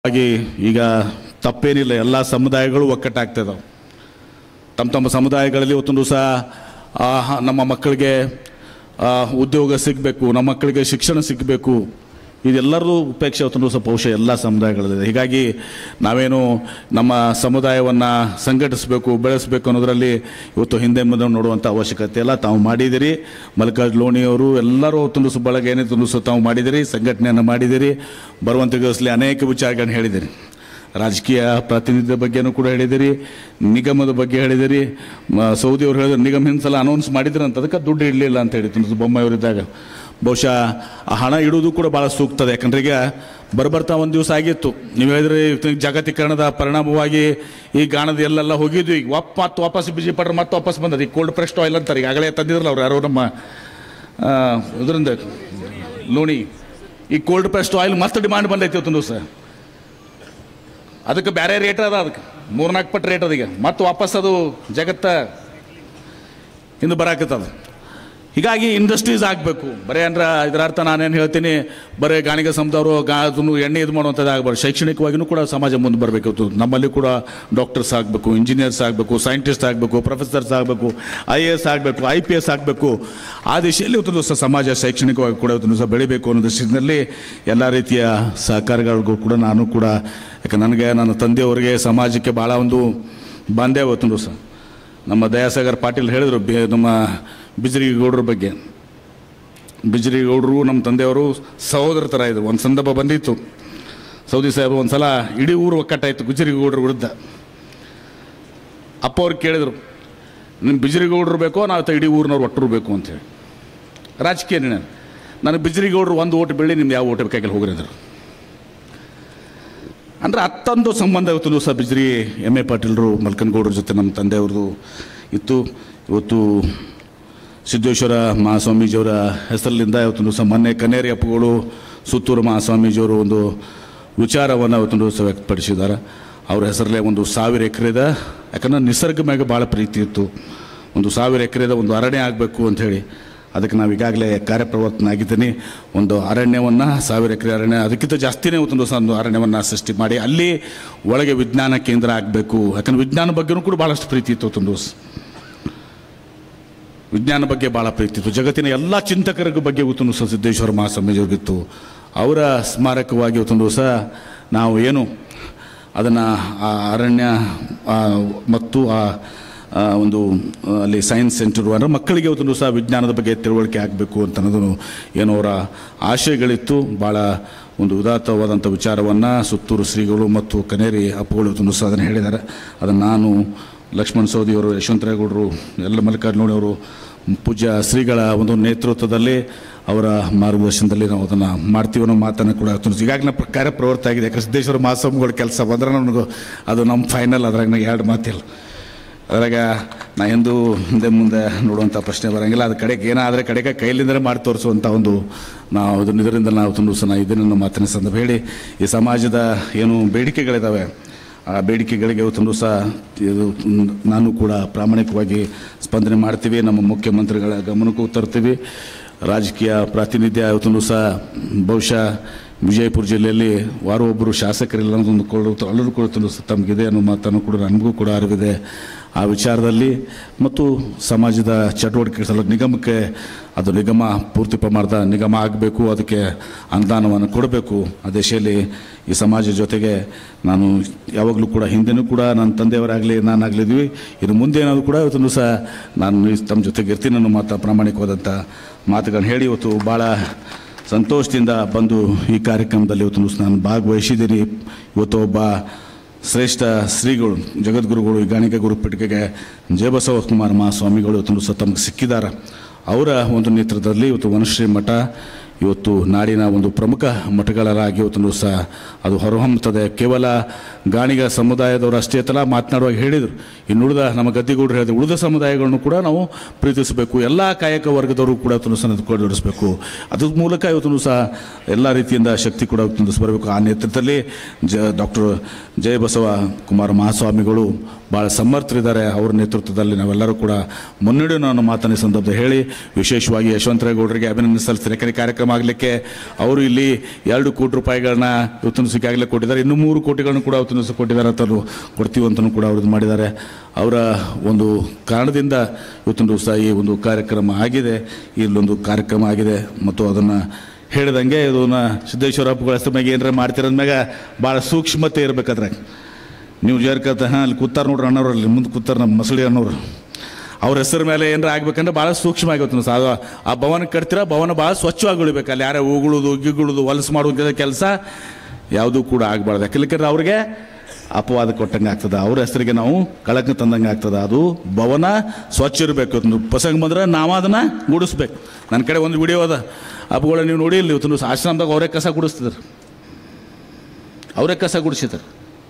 ಹಾಗೆ ಈಗ ತಪ್ಪೇನಿಲ್ಲ ಎಲ್ಲ ಸಮುದಾಯಗಳು ಒಕ್ಕಟ್ಟಾಗ್ತಾ ಇದಾವೆ ತಮ್ಮ ತಮ್ಮ ಸಮುದಾಯಗಳಲ್ಲಿ ಇವತ್ತೊಂದು ದಿವಸ ನಮ್ಮ ಮಕ್ಕಳಿಗೆ ಆ, ಉದ್ಯೋಗ ಸಿಗಬೇಕು ನಮ್ಮ ಮಕ್ಕಳಿಗೆ ಶಿಕ್ಷಣ ಸಿಗಬೇಕು ಇದೆಲ್ಲರದು ಉಪೇಕ್ಷೆ ಇವತ್ತೊಂದು ದಿವಸ ಬಹುಶಃ ಎಲ್ಲ ಸಮುದಾಯಗಳಲ್ಲಿದೆ ಹೀಗಾಗಿ ನಾವೇನು ನಮ್ಮ ಸಮುದಾಯವನ್ನು ಸಂಘಟಿಸಬೇಕು ಬೆಳೆಸಬೇಕು ಅನ್ನೋದರಲ್ಲಿ ಇವತ್ತು ಹಿಂದೆ ಮುಂದೆ ನೋಡುವಂಥ ಅವಶ್ಯಕತೆ ಇಲ್ಲ ತಾವು ಮಾಡಿದಿರಿ ಮಲ್ಲಿಕಾರ್ಜುನ ಲೋಣಿಯವರು ಎಲ್ಲರೂ ಅವತ್ತೊಂದು ದಿವಸ ಬಳಗ ಏನೇ ದಿವಸ ತಾವು ಮಾಡಿದಿರಿ ಸಂಘಟನೆಯನ್ನು ಮಾಡಿದಿರಿ ಬರುವಂಥ ದಿವಸದಲ್ಲಿ ಅನೇಕ ವಿಚಾರಗಳನ್ನ ಹೇಳಿದಿರಿ ರಾಜಕೀಯ ಪ್ರಾತಿನಿಧ್ಯ ಬಗ್ಗೆನೂ ಕೂಡ ಹೇಳಿದಿರಿ ನಿಗಮದ ಬಗ್ಗೆ ಹೇಳಿದಿರಿ ಮ- ಸೌದಿ ಅವರು ಹೇಳಿದ್ರು ನಿಗಮ ಹಿಂದ್ಸಲ ಅನೌನ್ಸ್ ಮಾಡಿದ್ರು ಅಂತ ಅದಕ್ಕೆ ದುಡ್ಡು ಇಡಲಿಲ್ಲ ಅಂತ ಹೇಳಿದ್ರು ಬೊಮ್ಮಾಯಿಯವರಿದ್ದಾಗ ಬಹುಶಃ ಆ ಹಣ ಇಡುವುದು ಕೂಡ ಭಾಳ ಸೂಕ್ತದ ಯಾಕಂದ್ರೆ ಈಗ ಬರ್ಬರ್ತಾ ಒಂದು ದಿವಸ ಆಗಿತ್ತು ನೀವು ಹೇಳಿದ್ರೆ ಇವತ್ತು ಜಾಗತೀಕರಣದ ಪರಿಣಾಮವಾಗಿ ಈ ಗಾಣದ ಎಲ್ಲೆಲ್ಲ ಹೋಗಿದ್ವಿ ಈಗ ವಾಪ್ ಮತ್ತೆ ವಾಪಸ್ ಬಿಜಿ ಪಟ್ರೆ ಮತ್ತೆ ವಾಪಸ್ ಬಂದದ ಈಗ ಕೋಲ್ಡ್ ಪ್ರೆಸ್ಟ್ ಆಯಿಲ್ ಅಂತಾರೆ ಈಗಾಗಲೇ ತಂದಿದ್ರಲ್ಲ ಅವ್ರು ಯಾರೋ ನಮ್ಮ ಆ, ಇದರಿಂದ ಲೋಣಿ ಈ ಕೋಲ್ಡ್ ಪ್ರೆಸ್ಟ್ ಆಯಿಲ್ ಮತ್ತೆ ಡಿಮಾಂಡ್ ಬಂದೈತಿ ಇವತ್ತು ದಿವಸ ಅದಕ್ಕೆ ಬೇರೆ ರೇಟ್ ಅದ ಅದಕ್ಕೆ ಮೂರ್ನಾಲ್ಕು ಪಟ್ಟು ರೇಟ್ ಅದೀಗ ಮತ್ತೆ ವಾಪಸ್ ಅದು ಜಗತ್ತ ಹಿಂದೆ ಬರಾಕತ್ತದ ಹೀಗಾಗಿ ಇಂಡಸ್ಟ್ರೀಸ್ ಆಗಬೇಕು ಬರೀ ಅಂದ್ರೆ ಇದರ ಅರ್ಥ ನಾನೇನು ಹೇಳ್ತೀನಿ ಬರೀ ಗಾಣಿಗ ಸಮುದಾಯರು ಗಾ ಅದನ್ನು ಎಣ್ಣೆ ಇದು ಮಾಡುವಂಥದ್ದು ಆಗಬಾರ್ದು ಶೈಕ್ಷಣಿಕವಾಗಿಯೂ ಕೂಡ ಸಮಾಜ ಮುಂದೆ ಬರಬೇಕು ನಮ್ಮಲ್ಲಿ ಕೂಡ ಡಾಕ್ಟರ್ಸ್ ಆಗಬೇಕು ಇಂಜಿನಿಯರ್ಸ್ ಆಗಬೇಕು ಸೈಂಟಿಸ್ಟ್ ಆಗಬೇಕು ಪ್ರೊಫೆಸರ್ಸ್ ಆಗಬೇಕು ಐ ಎ ಎಸ್ ಆಗಬೇಕು ಐ ಪಿ ಎಸ್ ಆಗಬೇಕು ಆ ದಿಶೆಯಲ್ಲಿ ಇವತ್ತು ದಿವಸ ಸಮಾಜ ಶೈಕ್ಷಣಿಕವಾಗಿ ಕೂಡ ಇವತ್ತು ದಿವಸ ಬೆಳಿಬೇಕು ಅನ್ನೋ ದೃಷ್ಟಿಯಲ್ಲಿ ಎಲ್ಲ ರೀತಿಯ ಸಹಕಾರಗಳಿಗೂ ಕೂಡ ನಾನು ಕೂಡ ಯಾಕೆ ನನಗೆ ನನ್ನ ತಂದೆಯವರಿಗೆ ಸಮಾಜಕ್ಕೆ ಭಾಳ ಒಂದು ಬಾಂಧವ್ಯ ಇವತ್ತು ದಿವಸ ನಮ್ಮ ದಯಾಸಾಗರ್ ಪಾಟೀಲ್ ಹೇಳಿದರು ಬಿ- ನಮ್ಮ ಬಿಜ್ರಿಗೌಡ್ರ ಬಗ್ಗೆ ಬಿಜ್ರಿಗೌಡರು ನಮ್ಮ ತಂದೆಯವರು ಸಹೋದರ ಥರ ಇದ್ರು ಒಂದು ಸಂದರ್ಭ ಬಂದಿತ್ತು ಸೌದಿ ಸಾಹೇಬರು ಒಂದು ಸಲ ಇಡೀ ಊರು ಒಕ್ಕಟ್ಟಾಯಿತು ಗುಜರಿಗೌಡ್ರ ವಿರುದ್ಧ ಅಪ್ಪ ಅವ್ರು ಕೇಳಿದರು ನಿಮ್ಮ ಬಿಜ್ರಿಗೌಡರು ಬೇಕೋ ನಾವು ತ- ಇಡೀ ಊರಿನವ್ರು ಒಟ್ಟರು ಬೇಕು ಅಂತೇಳಿ ರಾಜಕೀಯ ನಿರ್ಣಯ ನನಗೆ ಬಿಜ್ರಿಗೌಡರು ಒಂದು ಓಟ್ ಬೆಳ್ಳಿ ನಿಮ್ದು ಯಾವ ಓಟ್ ಬೇಕಾಗಿಲ್ಲ ಹೋಗಿರಿದ್ರು ಅಂದ್ರೆ ಅತ್ತೊಂದು ಸಂಬಂಧ ಇವತ್ತು ದಿವಸ ಬಿಜ್ರಿ ಎಮ್ ಎ ಪಾಟೀಲ್ರು ಮಲ್ಕನಗೌಡ್ರ ಜೊತೆ ನಮ್ಮ ತಂದೆಯವ್ರದ್ದು ಇತ್ತು ಇವತ್ತು ಸಿದ್ದೇಶ್ವರ ಮಹಾಸ್ವಾಮೀಜಿಯವರ ಹೆಸರಿನಿಂದ ಇವತ್ತು ದಿವಸ ಮೊನ್ನೆ ಕನೇರಿ ಅಪ್ಪಗಳು ಸುತ್ತೂರು ಮಹಾಸ್ವಾಮೀಜಿಯವರು ಒಂದು ವಿಚಾರವನ್ನು ಇವತ್ತು ದಿವಸ ವ್ಯಕ್ತಪಡಿಸಿದ್ದಾರೆ ಅವ್ರ ಹೆಸರಲ್ಲೇ ಒಂದು ಸಾವಿರ ಎಕರೆದ ಯಾಕಂದ್ರೆ ನಿಸರ್ಗ ಮ್ಯಾಗ ಭಾಳ ಪ್ರೀತಿ ಇತ್ತು ಒಂದು ಸಾವಿರ ಎಕರೆದ ಒಂದು ಅರಣ್ಯ ಆಗಬೇಕು ಅಂಥೇಳಿ ಅದಕ್ಕೆ ನಾವು ಈಗಾಗಲೇ ಕಾರ್ಯಪ್ರವರ್ತನ ಆಗಿದ್ದೀನಿ ಒಂದು ಅರಣ್ಯವನ್ನು ಸಾವಿರ ಎಕರೆ ಅರಣ್ಯ ಅದಕ್ಕಿಂತ ಜಾಸ್ತಿನೇ ಒಂದು ದಿವಸ ಒಂದು ಅರಣ್ಯವನ್ನು ಸೃಷ್ಟಿ ಮಾಡಿ ಅಲ್ಲಿ ಒಳಗೆ ವಿಜ್ಞಾನ ಕೇಂದ್ರ ಆಗಬೇಕು ಯಾಕಂದ್ರೆ ವಿಜ್ಞಾನ ಬಗ್ಗೆನೂ ಕೂಡ ಭಾಳಷ್ಟು ಪ್ರೀತಿ ಇತ್ತು ಒಂದು ದಿವಸ ವಿಜ್ಞಾನ ಬಗ್ಗೆ ಭಾಳ ಪ್ರೀತಿ ಇತ್ತು ಜಗತ್ತಿನ ಎಲ್ಲ ಚಿಂತಕರ ಬಗ್ಗೆ ಇವತ್ತು ದಿವಸ ಸಿದ್ದೇಶ್ವರ ಮಹಾಸ್ವಾಮೀಜಿಯವ್ರಿಗಿತ್ತು ಅವರ ಸ್ಮಾರಕವಾಗಿ ಇವತ್ತೊಂದು ದಿವಸ ನಾವು ಏನು ಅದನ್ನು ಆ ಅರಣ್ಯ ಆ, ಮತ್ತು ಆ ಆ, ಒಂದು ಆ, ಅಲ್ಲಿ ಸೈನ್ಸ್ ಸೆಂಟರ್ ಅಂದರೆ ಮಕ್ಕಳಿಗೆ ಇವತ್ತು ದಿವಸ ವಿಜ್ಞಾನದ ಬಗ್ಗೆ ತಿಳುವಳಿಕೆ ಆಗಬೇಕು ಅಂತ ಅನ್ನೋದು ಏನೋ ಅವರ ಆಶಯಗಳಿತ್ತು ಭಾಳ ಒಂದು ಉದಾತ್ತವಾದಂಥ ವಿಚಾರವನ್ನು ಸುತ್ತೂರು ಶ್ರೀಗಳು ಮತ್ತು ಕನೇರಿ ಅಪ್ಪಗಳು ಇವತ್ತು ದಿವಸ ಅದನ್ನು ಹೇಳಿದ್ದಾರೆ ಅದನ್ನು ನಾನು ಲಕ್ಷ್ಮಣ ಸೌದಿಯವರು ಯಶವಂತರೇಗೌಡರು ಎಲ್ಲ ಮಲ್ಲಿಕಾರ್ಜುನವರು ಅವರು ಪೂಜ್ಯ ಶ್ರೀಗಳ ಒಂದು ನೇತೃತ್ವದಲ್ಲಿ ಅವರ ಮಾರ್ಗದರ್ಶನದಲ್ಲಿ ನಾವು ಅದನ್ನು ಮಾಡ್ತೀವಿ ಅನ್ನೋ ಮಾತನ್ನು ಕೂಡ ತಿಳಿಸಿ ಈಗಾಗಲೇ ನಾವು ಕಾರ್ಯಪ್ರವೃತ್ತ ಆಗಿದೆ ಯಾಕಂದ್ರೆ ಸಿದ್ದೇಶ್ವರ ಮಹಾಸ್ವಾಮಿಗಳ ಕೆಲಸ ಬಂದ್ರೆ ನನಗೂ ಅದು ನಮ್ಮ ಫೈನಲ್ ಅದ್ರಾಗ ನಂಗೆ ಎರಡು ಮಾತಿಲ್ಲ ಅದ್ರಾಗ ನಾ ಎಂದು ಹಿಂದೆ ಮುಂದೆ ನೋಡುವಂಥ ಪ್ರಶ್ನೆ ಬರೋಂಗಿಲ್ಲ ಅದು ಕಡೆಗೆ ಏನಾದರೆ ಕಡೆಗೆ ಕೈಲಿಂದಲೇ ಮಾಡಿ ತೋರಿಸುವಂಥ ಒಂದು ನಾವು ಅದನ್ನ ಇದರಿಂದ ನಾವು ತುಂಬ ಸಹ ಇದನ್ನು ಮಾತಿನ ಸಂದರ್ಭ ಹೇಳಿ ಈ ಸಮಾಜದ ಏನು ಬೇಡಿಕೆಗಳಿದ್ದಾವೆ ಆ ಬೇಡಿಕೆಗಳಿಗೆ ಇವತ್ತೊಂದು ಸಹ ಇದು ಮ್, ನಾನು ಕೂಡ ಪ್ರಾಮಾಣಿಕವಾಗಿ ಸ್ಪಂದನೆ ಮಾಡ್ತೀವಿ ನಮ್ಮ ಮುಖ್ಯಮಂತ್ರಿಗಳ ಗಮನಕ್ಕೂ ತರ್ತೀವಿ ರಾಜಕೀಯ ಪ್ರಾತಿನಿಧ್ಯ ಇವತ್ತೊಂದು ಸಹ ಬಹುಶಃ ವಿಜಯಪುರ ಜಿಲ್ಲೆಯಲ್ಲಿ ವಾರ ಒಬ್ಬರು ಶಾಸಕರಿಲ್ಲ ಅನ್ನೋದೊಂದು ಕೊಳ್ಳು ಅಲ್ಲೂ ಕೂಡ ತುಂಬ ಸಹ ತಮಗಿದೆ ಅನ್ನೋ ಮಾತನ್ನು ಕೂಡ ನನಗೂ ಕೂಡ ಅರಿವಿದೆ ಆ ವಿಚಾರದಲ್ಲಿ ಮತ್ತು ಸಮಾಜದ ಚಟುವಟಿಕೆ ಸಲ ನಿಗಮಕ್ಕೆ ಅದು ನಿಗಮ ಪೂರ್ತಿ ಪ್ರಮಾಣದ ನಿಗಮ ಆಗಬೇಕು ಅದಕ್ಕೆ ಅನುದಾನವನ್ನು ಕೊಡಬೇಕು ಆ ದಿಶೆಯಲ್ಲಿ ಈ ಸಮಾಜ ಜೊತೆಗೆ ನಾನು ಯಾವಾಗಲೂ ಕೂಡ ಹಿಂದೆನೂ ಕೂಡ ನನ್ನ ತಂದೆಯವರಾಗಲಿ ನಾನಾಗಲಿದ್ವಿ ಇನ್ನು ಮುಂದೆ ಏನಾದರೂ ಕೂಡ ಇವತ್ತು ಸಹ ನಾನು ಈ ತಮ್ಮ ಜೊತೆಗೆ ಇರ್ತೀನಿ ಅನ್ನೋ ಮಾತು ಪ್ರಾಮಾಣಿಕವಾದಂಥ ಮಾತುಗಳನ್ನ ಹೇಳಿ ಇವತ್ತು ಭಾಳ ಸಂತೋಷದಿಂದ ಬಂದು ಈ ಕಾರ್ಯಕ್ರಮದಲ್ಲಿ ಇವತ್ತು ದಿವಸ ನಾನು ಭಾಗವಹಿಸಿದ್ದೀನಿ ಇವತ್ತು ಒಬ್ಬ ಶ್ರೇಷ್ಠ ಶ್ರೀಗಳು ಜಗದ್ಗುರುಗಳು ಈ ಗಾಣಿಗ ಗುರುಪೀಠಿಕೆಗೆ ಜಯಬಸವ ಕುಮಾರ ಮಹಾಸ್ವಾಮಿಗಳು ಇವತ್ತು ದಿವಸ ತಮಗೆ ಸಿಕ್ಕಿದ್ದಾರೆ ಅವರ ಒಂದು ನೇತೃತ್ವದಲ್ಲಿ ಇವತ್ತು ವನಶ್ರೀ ಮಠ ಇವತ್ತು ನಾಡಿನ ಒಂದು ಪ್ರಮುಖ ಮಠಗಳಾಗಿ ಇವತ್ತು ದಿವಸ ಅದು ಹೊರಹೊಮ್ಮುತ್ತದೆ ಕೇವಲ ಗಾಣಿಗ ಸಮುದಾಯದವರು ಅಷ್ಟೇ ತಲ ಮಾತನಾಡುವಾಗ ಹೇಳಿದರು ಇನ್ನು ಉಳಿದ ನಮ್ಮ ಗದ್ದಿಗೌಡರು ಹೇಳಿದ್ರು ಉಳಿದ ಸಮುದಾಯಗಳನ್ನು ಕೂಡ ನಾವು ಪ್ರೀತಿಸಬೇಕು ಎಲ್ಲ ಕಾಯಕ ವರ್ಗದವರು ಕೂಡ ಇವತ್ತು ಸಹ ಕೊಡೋಡಿಸಬೇಕು ಅದ್ರ ಮೂಲಕ ಇವತ್ತು ಸಹ ಎಲ್ಲ ರೀತಿಯಿಂದ ಶಕ್ತಿ ಕೂಡ ಇವತ್ತು ಬರಬೇಕು ಆ ನೇತೃತ್ವದಲ್ಲಿ ಜ ಡಾಕ್ಟರ್ ಜಯಬಸವ ಕುಮಾರ ಮಹಾಸ್ವಾಮಿಗಳು ಭಾಳ ಸಮರ್ಥರಿದ್ದಾರೆ ಅವರ ನೇತೃತ್ವದಲ್ಲಿ ನಾವೆಲ್ಲರೂ ಕೂಡ ಮುನ್ನಡೆಯೋಣ ಅನ್ನೋ ಮಾತನ್ನ ಈ ಸಂದರ್ಭದಲ್ಲಿ ಹೇಳಿ ವಿಶೇಷವಾಗಿ ಯಶವಂತರೇಗೌಡರಿಗೆ ಅಭಿನಂದನೆ ಸಲ್ಲಿಸ್ತೀನಿ ಯಾಕಂದರೆ ಈ ಕಾರ್ಯಕ್ರಮ ಆಗಲಿಕ್ಕೆ ಅವರು ಇಲ್ಲಿ ಎರಡು ಕೋಟಿ ರೂಪಾಯಿಗಳನ್ನ ಇವತ್ತಿನ ದಿವಸಕ್ಕೆ ಆಗಲೇ ಕೊಟ್ಟಿದ್ದಾರೆ ಇನ್ನು ಮೂರು ಕೋಟಿಗಳನ್ನು ಕೂಡ ಇವತ್ತಿನ ದಿವಸ ಕೊಟ್ಟಿದ್ದಾರೆ ಅಂತ ಕೊಡ್ತೀವಿ ಅಂತಲೂ ಕೂಡ ಅವ್ರದ್ದು ಮಾಡಿದ್ದಾರೆ ಅವರ ಒಂದು ಕಾರಣದಿಂದ ಇವತ್ತಿನ ದಿವಸ ಈ ಒಂದು ಕಾರ್ಯಕ್ರಮ ಆಗಿದೆ ಇಲ್ಲೊಂದು ಕಾರ್ಯಕ್ರಮ ಆಗಿದೆ ಮತ್ತು ಅದನ್ನು ಹೇಳಿದಂಗೆ ಇದನ್ನ ಸಿದ್ದೇಶ್ವರ ಹಬ್ಬಗಳ ಹೆಸರು ಮ್ಯಾಗ ಏನಾರ ಮಾಡ್ತಿರೋದ್ಮ್ಯಾಗ ಭಾಳ ಸೂಕ್ಷ್ಮತೆ ಇರಬೇಕಾದ್ರೆ ನೀವು ಜರ್ಕತ್ತ ಹಾಂ ಅಲ್ಲಿ ಕೂತಾರ ನೋಡ್ರಿ ಅಣ್ಣವ್ರು ಅಲ್ಲಿ ಮುಂದೆ ಕೂತಾರ ನಮ್ಮ ಮಸಳಿ ಅಣ್ಣವ್ರು ಅವ್ರ ಹೆಸರು ಮೇಲೆ ಏನಾರ ಆಗ್ಬೇಕಂದ್ರೆ ಭಾಳ ಸೂಕ್ಷ್ಮ ಆಗಿತ್ತು ಸರ್ ಅದು ಆ ಭವನ ಕಟ್ತಿರ ಭವನ ಭಾಳ ಸ್ವಚ್ಛವಾಗಿ ಉಳಿಬೇಕು ಅಲ್ಲಿ ಯಾರೇ ಉಗುಳುದು ಗಿಗುಳುದು ಹೊಲಸು ಮಾಡುವಂಥ ಕೆಲಸ ಯಾವುದೂ ಕೂಡ ಆಗಬಾರ್ದು ಯಾಕಂದ್ರೆ ಅವ್ರಿಗೆ ಅಪವಾದ ಕೊಟ್ಟಂಗೆ ಆಗ್ತದೆ ಅವ್ರ ಹೆಸರಿಗೆ ನಾವು ಕಳಕ ತಂದಂಗೆ ಆಗ್ತದೆ ಅದು ಭವನ ಸ್ವಚ್ಛ ಇರಬೇಕು ಒಂದು ಪ್ರಸಂಗ ಬಂದ್ರೆ ನಾವು ಅದನ್ನು ಗುಡಿಸ್ಬೇಕು ನನ್ನ ಕಡೆ ಒಂದು ವಿಡಿಯೋ ಅದ ಅಪ್ಪಗಳ ನೀವು ನೋಡಿ ಇಲ್ಲಿ ಇವತ್ತು ಆಶ್ರಮದಾಗ ಅವರೇ ಕಸ ಗುಡಿಸ್ತಿದ್ರು ಅವರೇ ಕಸ ಗುಡಿಸಿದ್ರು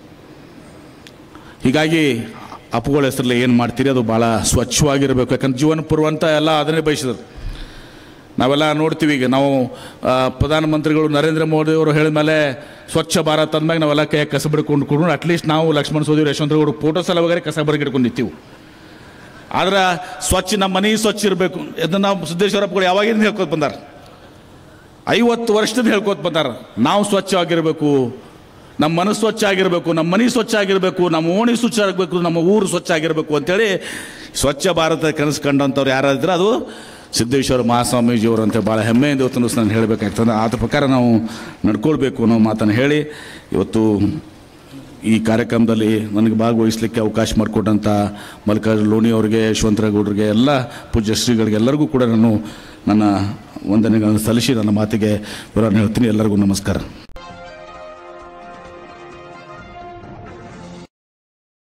ಹೀಗಾಗಿ ಅಪ್ಪುಗಳ ಹೆಸರಲ್ಲಿ ಏನು ಮಾಡ್ತೀರಿ ಅದು ಭಾಳ ಸ್ವಚ್ಛವಾಗಿರಬೇಕು ಯಾಕಂದ್ರೆ ಜೀವನ ಪೂರ್ವಂತ ಎಲ್ಲ ಅದನ್ನೇ ಬಯಸಿದ್ರು ನಾವೆಲ್ಲ ನೋಡ್ತೀವಿ ಈಗ ನಾವು ಆ, ಪ್ರಧಾನಮಂತ್ರಿಗಳು ನರೇಂದ್ರ ಮೋದಿ ಅವರು ಹೇಳಿದ ಮೇಲೆ ಸ್ವಚ್ಛ ಭಾರತ್ ಅಂದ್ಮ್ಯಾಗ ನಾವೆಲ್ಲ ಕೈ ಕಸ ಬಿಡ್ಕೊಂಡು ಕೊಂಡು ಅಟ್ಲೀಸ್ಟ್ ನಾವು ಲಕ್ಷ್ಮಣ ಸೋದಿ ಯಶವಂತರಗೌಡ ಫೋಟೋಸ್ ಎಲ್ಲ ವಗೇರೆ ಕಸ ಬರ್ಗಿಡ್ಕೊಂಡು ನಿಂತೀವಿ ಆದ್ರೆ ಸ್ವಚ್ಛ ನಮ್ಮ ಮನೆ ಸ್ವಚ್ಛ ಇರಬೇಕು ಇದನ್ನು ನಾವು ಸಿದ್ದೇಶ್ವರಪ್ಪಗಳು ಯಾವಾಗಿಂದ ಹೇಳ್ಕೊತ ಬಂದಾರ ಐವತ್ತು ವರ್ಷದಿಂದ ಹೇಳ್ಕೊತ ಬಂದಾರ ನಾವು ಸ್ವಚ್ಛವಾಗಿರಬೇಕು ನಮ್ಮ ಮನಸ್ಸು ಸ್ವಚ್ಛ ಆಗಿರಬೇಕು ನಮ್ಮ ಮನೆ ಸ್ವಚ್ಛ ಆಗಿರಬೇಕು ನಮ್ಮ ಓಣಿ ಸ್ವಚ್ಛ ಆಗಬೇಕು ನಮ್ಮ ಊರು ಸ್ವಚ್ಛ ಆಗಿರಬೇಕು ಅಂತೇಳಿ ಸ್ವಚ್ಛ ಭಾರತ ಕನಸು ಕಂಡಂಥವ್ರು ಯಾರಾದ್ರೆ ಅದು ಸಿದ್ದೇಶ್ವರ ಮಹಾಸ್ವಾಮೀಜಿಯವರು ಅಂತ ಭಾಳ ಹೆಮ್ಮೆಯಿಂದ ಇವತ್ತು ದಿವಸ ನಾನು ಹೇಳಬೇಕಾಗ್ತದೆ ಅದ್ರ ಪ್ರಕಾರ ನಾವು ನಡ್ಕೊಳ್ಬೇಕು ಅನ್ನೋ ಮಾತನ್ನು ಹೇಳಿ ಇವತ್ತು ಈ ಕಾರ್ಯಕ್ರಮದಲ್ಲಿ ನನಗೆ ಭಾಗವಹಿಸಲಿಕ್ಕೆ ಅವಕಾಶ ಮಾಡಿಕೊಟ್ಟಂಥ ಮಲ್ಲಿಕಾರ್ಜುನ ಲೋಣಿ ಅವರಿಗೆ ಯಶವಂತರಗೌಡರಿಗೆ ಎಲ್ಲ ಪೂಜ್ಯ ಶ್ರೀಗಳಿಗೆ ಎಲ್ಲರಿಗೂ ಕೂಡ ನಾನು ನನ್ನ ವಂದನೆಗಳನ್ನು ಸಲ್ಲಿಸಿ ನನ್ನ ಮಾತಿಗೆ ವಿವರಣೆ ಹೇಳ್ತೀನಿ ಎಲ್ಲರಿಗೂ ನಮಸ್ಕಾರ